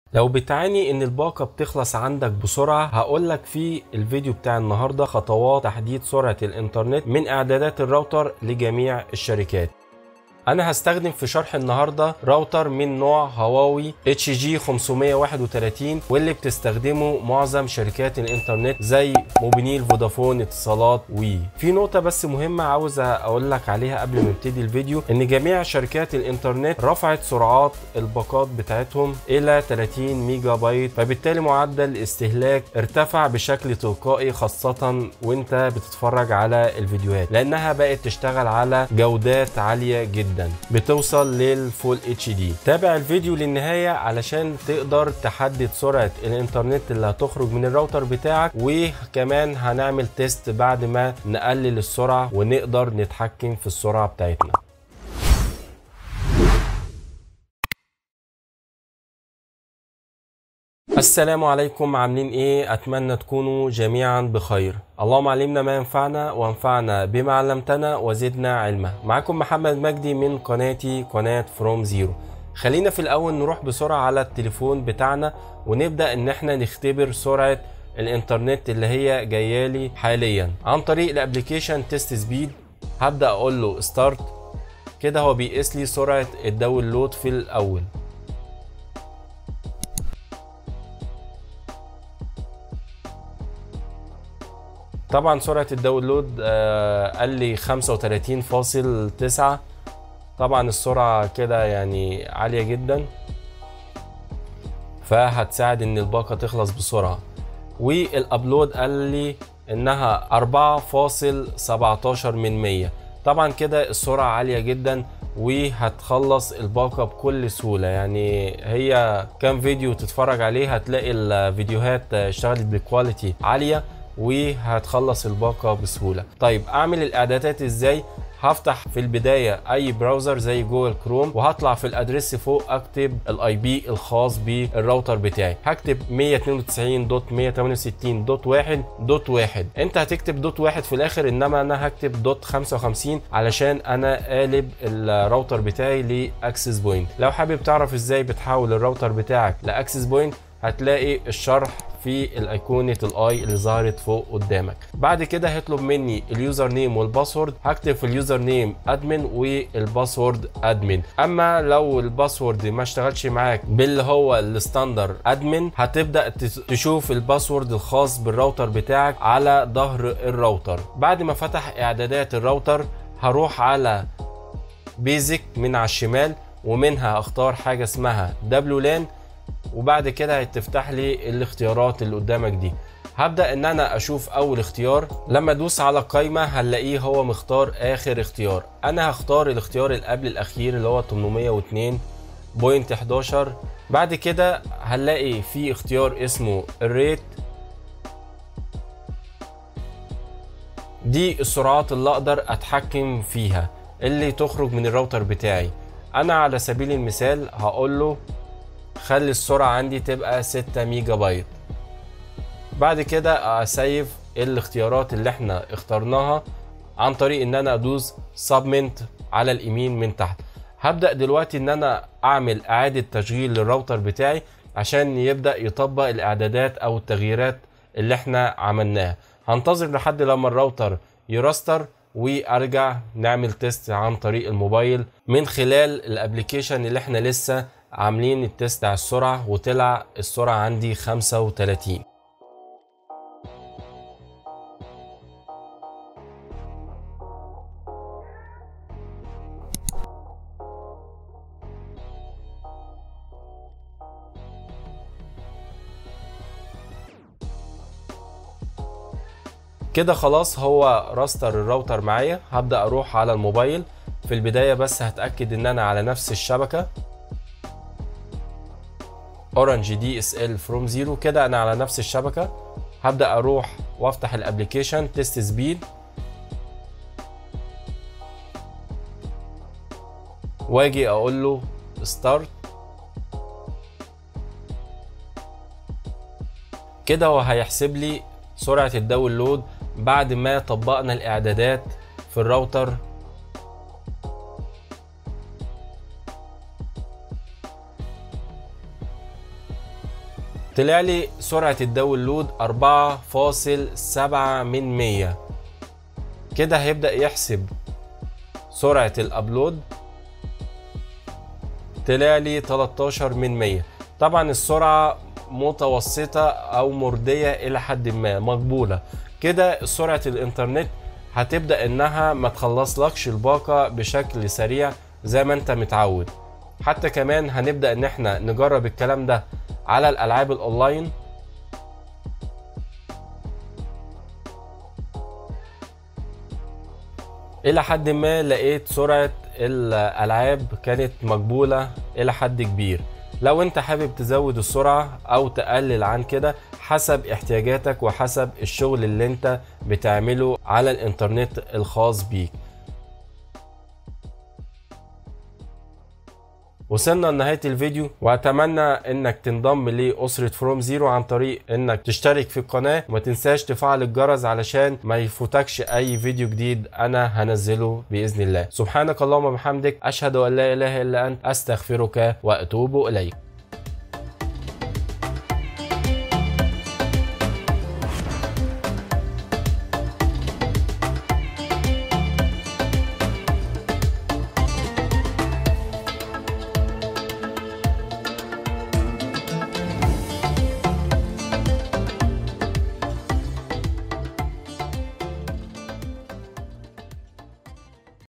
لو بتعاني ان الباقة بتخلص عندك بسرعة هقولك في الفيديو بتاع النهاردة خطوات تحديد سرعة الانترنت من اعدادات الراوتر لجميع الشركات انا هستخدم في شرح النهارده راوتر من نوع هواوي اتش جي 531 واللي بتستخدمه معظم شركات الانترنت زي موبينيل فودافون اتصالات وي في نقطه بس مهمه عاوز اقول لك عليها قبل ما نبتدي الفيديو ان جميع شركات الانترنت رفعت سرعات الباقات بتاعتهم الى 30 ميجا بايت فبالتالي معدل الاستهلاك ارتفع بشكل تلقائي خاصه وانت بتتفرج على الفيديوهات لانها بقت تشتغل على جودات عاليه جدا جدا بتوصل للفول اتش دي تابع الفيديو للنهايه علشان تقدر تحدد سرعه الانترنت اللي هتخرج من الراوتر بتاعك وكمان هنعمل تيست بعد ما نقلل السرعه ونقدر نتحكم في السرعه بتاعتنا السلام عليكم عاملين ايه اتمنى تكونوا جميعا بخير اللهم علمنا ما ينفعنا وانفعنا بما علمتنا وزدنا علما معكم محمد مجدي من قناتي قناة فروم زيرو خلينا في الاول نروح بسرعة على التليفون بتاعنا ونبدأ ان احنا نختبر سرعة الانترنت اللي هي جايالي حاليا عن طريق الابليكيشن تيست سبيد هبدأ اقول له ستارت كده هو بيقيس لي سرعة الداونلود في الاول طبعا سرعة الداونلود آه قال لي 35.9 طبعا السرعة كده يعني عالية جدا فهتساعد ان الباقة تخلص بسرعة والابلود قال لي انها 4.17 من 100 طبعا كده السرعة عالية جدا وهتخلص الباقة بكل سهولة يعني هي كام فيديو تتفرج عليه هتلاقي الفيديوهات اشتغلت بكواليتي عالية وهتخلص الباقة بسهولة طيب اعمل الاعدادات ازاي هفتح في البداية اي براوزر زي جوجل كروم وهطلع في الادرس فوق اكتب الاي بي الخاص بالراوتر بتاعي هكتب 192.168.1.1 انت هتكتب دوت واحد في الاخر انما انا هكتب دوت 55 علشان انا قالب الراوتر بتاعي لاكسس بوينت لو حابب تعرف ازاي بتحول الراوتر بتاعك لاكسس بوينت هتلاقي الشرح في الايقونه الاي اللي ظهرت فوق قدامك بعد كده هيطلب مني اليوزر نيم والباسورد هكتب في اليوزر نيم ادمن والباسورد ادمن اما لو الباسورد ما اشتغلش معاك باللي هو الستاندر ادمن هتبدا تشوف الباسورد الخاص بالراوتر بتاعك على ظهر الراوتر بعد ما فتح اعدادات الراوتر هروح على بيزك من على الشمال ومنها اختار حاجه اسمها دبليو لان وبعد كده هتفتح لي الاختيارات اللي قدامك دي هبدا ان انا اشوف اول اختيار لما ادوس على القايمه هنلاقيه هو مختار اخر اختيار انا هختار الاختيار اللي قبل الاخير اللي هو 802.11 بعد كده هنلاقي في اختيار اسمه الريت دي السرعات اللي اقدر اتحكم فيها اللي تخرج من الراوتر بتاعي انا على سبيل المثال هقول له خلي السرعة عندي تبقى 6 ميجا بايت بعد كده اسيف الاختيارات اللي احنا اخترناها عن طريق ان انا ادوس سبمنت على اليمين من تحت هبدأ دلوقتي ان انا اعمل اعادة تشغيل للراوتر بتاعي عشان يبدأ يطبق الاعدادات او التغييرات اللي احنا عملناها هنتظر لحد لما الراوتر يراستر وارجع نعمل تيست عن طريق الموبايل من خلال الابليكيشن اللي احنا لسه عاملين التيست على السرعة وطلع السرعة عندي 35 كده خلاص هو راستر الراوتر معايا هبدأ اروح على الموبايل في البداية بس هتأكد ان انا على نفس الشبكة اورنج دي اس ال فروم زيرو كده انا على نفس الشبكه هبدا اروح وافتح الابلكيشن تيست سبيد واجي اقول له ستارت كده هو هيحسب لي سرعه الداونلود بعد ما طبقنا الاعدادات في الراوتر طلع لي سرعة الداونلود 4.7 من 100 كده هيبدأ يحسب سرعة الابلود طلع لي 13 من 100 طبعا السرعة متوسطة او مرضية الى حد ما مقبولة كده سرعة الانترنت هتبدأ انها ما تخلصلكش الباقة بشكل سريع زي ما انت متعود حتى كمان هنبدأ ان احنا نجرب الكلام ده على الالعاب الاونلاين الى حد ما لقيت سرعة الالعاب كانت مقبولة الى حد كبير لو انت حابب تزود السرعة او تقلل عن كده حسب احتياجاتك وحسب الشغل اللي انت بتعمله على الانترنت الخاص بيك وصلنا لنهايه الفيديو واتمنى انك تنضم لاسره فروم زيرو عن طريق انك تشترك في القناه وما تنساش تفعل الجرس علشان ما يفوتكش اي فيديو جديد انا هنزله باذن الله سبحانك اللهم وبحمدك اشهد ان لا اله الا انت استغفرك واتوب اليك